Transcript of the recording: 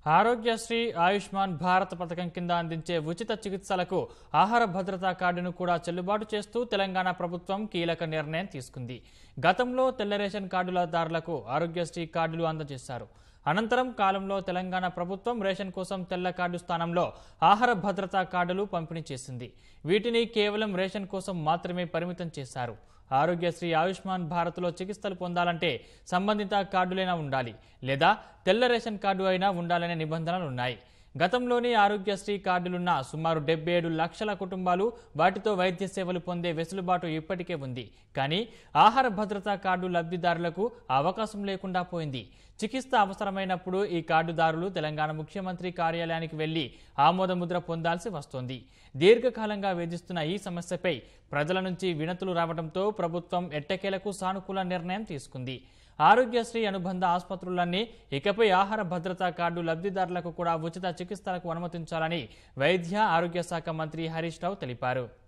ఆరోగ్యశ్రీ ఆయుష్మాన్ భారత్ పథకం కింద అందించే ఉచిత చికిత్సలకు ఆహార భద్రతా కార్డును కూడా చెల్లుబాటు చేస్తూ తెలంగాణ ప్రభుత్వం కీలక నిర్ణయం తీసుకుంది గతంలో తెల్ల రేషన్ కార్డులదారులకు ఆరోగ్యశ్రీ కార్డులు అందజేశారు అనంతరం కాలంలో తెలంగాణ ప్రభుత్వం రేషన్ కోసం తెల్ల కార్డు స్థానంలో ఆహార భద్రతా కార్డులు పంపిణీ చేసింది వీటిని కేవలం రేషన్ కోసం మాత్రమే పరిమితం చేశారు ఆరోగ్యశ్రీ ఆయుష్మాన్ భారత్లో చికిత్సలు పొందాలంటే సంబంధిత కార్డులైనా ఉండాలి లేదా తెల్ల రేషన్ కార్డు అయినా ఉండాలనే నిబంధనలు ఉన్నాయి గతంలోని ఆరోగ్యశ్రీ కార్డులున్న సుమారు డెబ్బై ఏడు లక్షల కుటుంబాలు వాటితో వైద్య సేవలు పొందే వెసులుబాటు ఇప్పటికే ఉంది కానీ ఆహార భద్రతా కార్డు లబ్ధిదారులకు ఆ అవకాశం లేకుండా పోయింది చికిత్స అవసరమైనప్పుడు ఈ కార్డుదారులు తెలంగాణ ముఖ్యమంత్రి కార్యాలయానికి వెళ్లి ఆమోదముద్ర పొందాల్సి వస్తోంది దీర్ఘకాలంగా వేధిస్తున్న ఈ సమస్యపై ప్రజల నుంచి వినతులు రావడంతో ప్రభుత్వం ఎట్టకేలకు సానుకూల నిర్ణయం తీసుకుంది ఆరోగ్యశ్రీ అనుబంధ ఆసుపత్రులన్నీ ఇకపై ఆహార భద్రతా కార్డు లబ్ధిదారులకు కూడా ఉచిత చికిత్సలకు అనుమతించాలని వైద్య ఆరోగ్య శాఖ మంత్రి హరీష్ రావు తెలిపారు